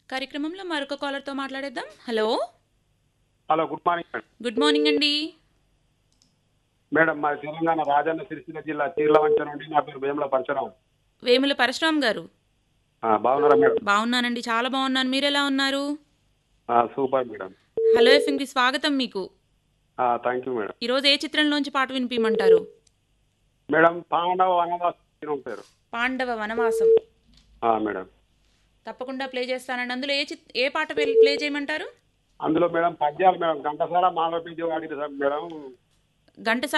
కార్యక్రమంలో మరొక కాలర్తో మాట్లాడేద్దాం hello hello good morning madam good morning అండి మేడం మా తెలంగాణ రాజన్న సిరిసిల్ల జిల్లా చీర్లవంచ నుండి నా పేరు వేముల పరశురాం వేముల పరశురామ్ గారు ఆ, బాగున్నారా మేడం బాగున్నానండి చాలా బాగున్నాను మీరు ఎలా ఉన్నారు ఆ, సూపర్ మేడం హలో ఎఫ్ఎంకి స్వాగతం మీకు థ్యాంక్ యూ మేడం ఈరోజు ఏ చిత్రంలోంచి పాట వినిపించమంటారు మేడం పాండవ వనవాసం పేరు పాండవ వనవాసం ఆ, మేడం తప్పకుండా ప్లే చేస్తానండి అందులో ఏ చిత్ ఏ పాట ప్లే- ప్లే చేయమంటారు అందులో మేడం పద్యాలు మేడం ఘంటసాల మాలవ పేజీ వాడిన మేడం ఘంటసాల